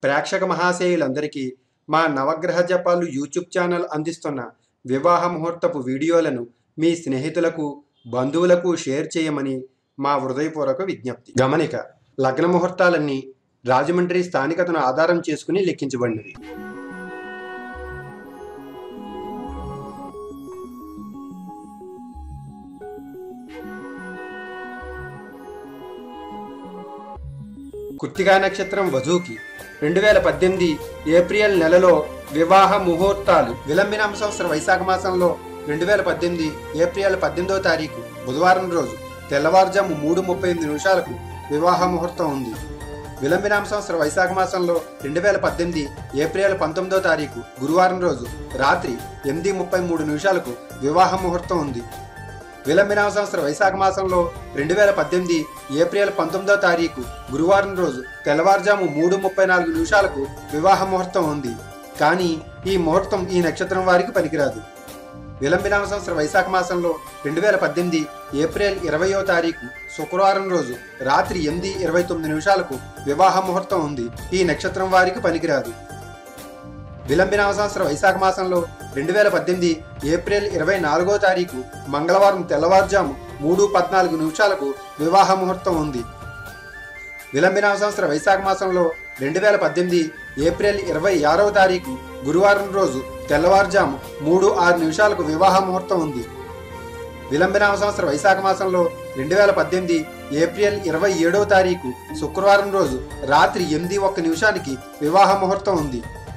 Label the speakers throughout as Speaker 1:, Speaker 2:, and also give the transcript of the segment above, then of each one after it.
Speaker 1: ప్రేక్షక మహాశయులందరికీ మా నవగ్రహ జపాలు యూట్యూబ్ ఛానల్ అందిస్తున్న వివాహ ముహూర్తపు వీడియోలను మీ స్నేహితులకు బంధువులకు షేర్ చేయమని మా హృదయపూర్వక విజ్ఞప్తి గమనిక లగ్న ముహూర్తాలన్నీ రాజమండ్రి స్థానికతను ఆధారం చేసుకుని లెక్కించబడినవి కుర్తిగా నక్షత్రం వధువుకి రెండు వేల పద్దెనిమిది ఏప్రిల్ నెలలో వివాహ ముహూర్తాలు విలంబినామ సంవత్సరం వైశాఖ మాసంలో రెండు వేల పద్దెనిమిది ఏప్రిల్ పద్దెనిమిదవ తారీఖు బుధవారం రోజు తెల్లవారుజాము మూడు ముప్పై ఎనిమిది నిమిషాలకు వివాహ ముహూర్తం ఉంది విలంబినామ సంవత్సరం వైశాఖ మాసంలో రెండు వేల పద్దెనిమిది ఏప్రిల్ పంతొమ్మిదో తారీఖు గురువారం రోజు రాత్రి ఎనిమిది ముప్పై మూడు నిమిషాలకు వివాహ ముహూర్తం ఉంది విలంబినామ సంవత్సరం వైశాఖ మాసంలో రెండు వేల పద్దెనిమిది ఏప్రిల్ పంతొమ్మిదో తారీఖు గురువారం రోజు తెల్లవారుజాము మూడు ముప్పై నాలుగు నిమిషాలకు వివాహ ముహూర్తం ఉంది కానీ ఈ ముహూర్తం ఈ నక్షత్రం వారికి పనికిరాదు విలంబినామ సంవత్సరం వైశాఖ మాసంలో రెండు వేల పద్దెనిమిది ఏప్రిల్ ఇరవయో తారీఖు శుక్రవారం రోజు రాత్రి ఎనిమిది ఇరవై తొమ్మిది నిమిషాలకు వివాహ ముహూర్తం ఉంది ఈ నక్షత్రం వారికి పనికిరాదు విలంబినామ సంవత్సరం వైశాఖ మాసంలో రెండు వేల పద్దెనిమిది ఏప్రిల్ ఇరవై నాలుగో తారీఖు మంగళవారం తెల్లవారుజాము మూడు పద్నాలుగు నిమిషాలకు వివాహ ముహూర్తం ఉంది విలంబినామ సంవత్సరం వైశాఖ మాసంలో రెండు వేల పద్దెనిమిది ఏప్రిల్ ఇరవై ఆరవ తారీఖు గురువారం రోజు తెల్లవారుజాము మూడు ఆరు నిమిషాలకు వివాహ ముహూర్తం ఉంది విలంబినామ సంవత్సరం వైశాఖ మాసంలో రెండు వేల పద్దెనిమిది ఏప్రిల్ ఇరవై ఏడవ తారీఖు శుక్రవారం రోజు రాత్రి ఎనిమిది ఒక్క నిమిషానికి వివాహ ముహూర్తం ఉంది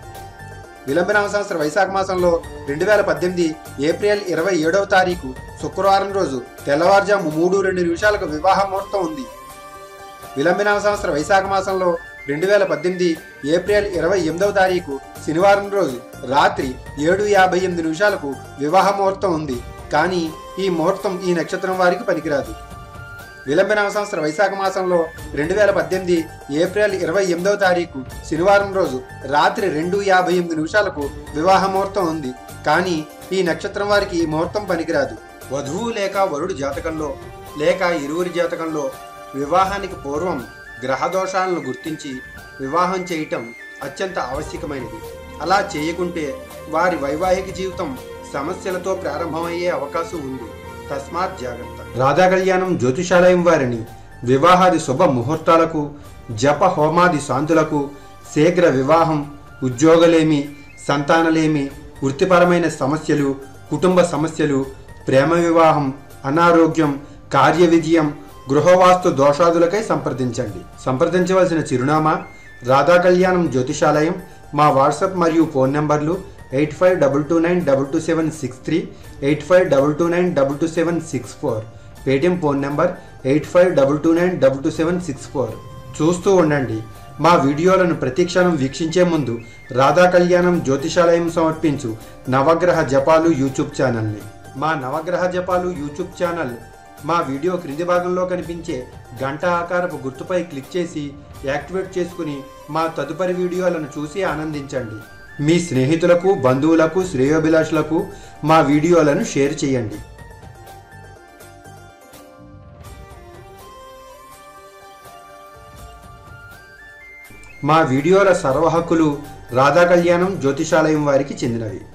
Speaker 1: విలంబినామ సంవత్సరం వైశాఖ మాసంలో రెండు వేల పద్దెనిమిది ఏప్రిల్ ఇరవై ఏడవ తారీఖు శుక్రవారం రోజు తెల్లవారుజాము మూడు రెండు నిమిషాలకు వివాహ ముహూర్తం ఉంది విలంబినామ సంవత్సరం వైశాఖ మాసంలో రెండు వేల పద్దెనిమిది ఏప్రిల్ ఇరవై ఎనిమిదవ తారీఖు శనివారం రోజు రాత్రి ఏడు యాభై ఎనిమిది నిమిషాలకు వివాహ ముహూర్తం ఉంది కానీ ఈ ముహూర్తం ఈ నక్షత్రం వారికి పనికిరాదు విలంబినామ సంవత్సరం వైశాఖ మాసంలో రెండు వేల పద్దెనిమిది ఏప్రిల్ ఇరవై ఎనిమిదవ తారీఖు శనివారం రోజు రాత్రి రెండు యాభై ఎనిమిది నిమిషాలకు వివాహ ముహూర్తం ఉంది కానీ ఈ నక్షత్రం వారికి ఈ ముహూర్తం పనికిరాదు వధువు లేక వరుడు జాతకంలో లేక ఇరువురి జాతకంలో వివాహానికి పూర్వం గ్రహదోషాలను గుర్తించి వివాహం చేయటం అత్యంత ఆవశ్యకమైనది అలా చేయకుంటే వారి వైవాహిక జీవితం సమస్యలతో ప్రారంభమయ్యే అవకాశం ఉంది తస్మాత్ జాగ్రత్త రాధా కళ్యాణం జ్యోతిషాలయం వారిని వివాహాది శుభ ముహూర్తాలకు జప హోమాది శాంతులకు శీఘ్ర వివాహం ఉద్యోగలేమి సంతానలేమి వృత్తిపరమైన సమస్యలు కుటుంబ సమస్యలు ప్రేమ వివాహం అనారోగ్యం కార్య విజయం గృహవాస్తు దోషాదులకై సంప్రదించండి సంప్రదించవలసిన చిరునామా రాధా కళ్యాణం జ్యోతిషాలయం మా వాట్సాప్ మరియు ఫోన్ నెంబర్లు eight five double two nine double two seven six three eight five double two nine double two seven six four Paytm phone number eight five double two nine double two seven six four చూస్తూ ఉండండి మా వీడియోలను ప్రతిక్షణం వీక్షించే ముందు రాధా కళ్యాణం జ్యోతిషాలయం సమర్పించు నవగ్రహ జపాలు యూట్యూబ్ ఛానల్ని మా నవగ్రహ జపాలు యూట్యూబ్ ఛానల్ మా వీడియో క్రింది భాగంలో కనిపించే గంట ఆకారపు గుర్తుపై క్లిక్ చేసి యాక్టివేట్ చేసుకుని మా తదుపరి వీడియోలను చూసి ఆనందించండి మీ స్నేహితులకు బంధువులకు శ్రేయోభిలాషులకు మా వీడియోలను షేర్ చేయండి మా వీడియోల సర్వ హక్కులు రాధా కళ్యాణం జ్యోతిషాలయం వారికి చెందినవి